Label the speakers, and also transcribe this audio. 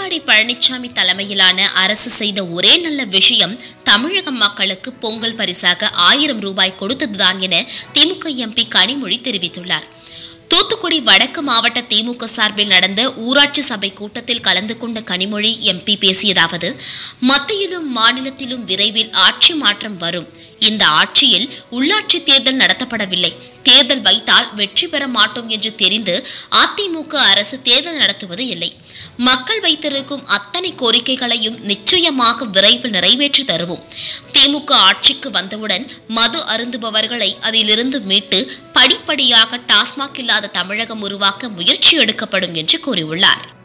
Speaker 1: எடப்பாடி பழனிசாமி தலைமையிலான அரசு செய்த ஒரே நல்ல விஷயம் தமிழக மக்களுக்கு பொங்கல் பரிசாக ஆயிரம் ரூபாய் கொடுத்ததுதான் என திமுக எம்பி கனிமொழி தெரிவித்துள்ளார் தூத்துக்குடி வடக்கு மாவட்ட திமுக சார்பில் நடந்த ஊராட்சி சபை கூட்டத்தில் கலந்து கொண்ட கனிமொழி எம்பி பேசியதாவது மத்தியிலும் மாநிலத்திலும் விரைவில் ஆட்சி மாற்றம் வரும் இந்த ஆட்சியில் உள்ளாட்சி தேர்தல் நடத்தப்படவில்லை தேர்தல் வைத்தால் வெற்றி பெற மாட்டோம் என்று தெரிந்து அதிமுக அரசு தேர்தல் நடத்துவது இல்லை மக்கள் வைத்திருக்கும் அத்தனை கோரிக்கைகளையும் நிச்சயமாக விரைவில் நிறைவேற்றி தருவோம் திமுக ஆட்சிக்கு வந்தவுடன் மது அருந்துபவர்களை அதிலிருந்து மீட்டு படிப்படியாக டாஸ்மாக் இல்லாத தமிழகம் உருவாக்க முயற்சி எடுக்கப்படும் என்று கூறியுள்ளார்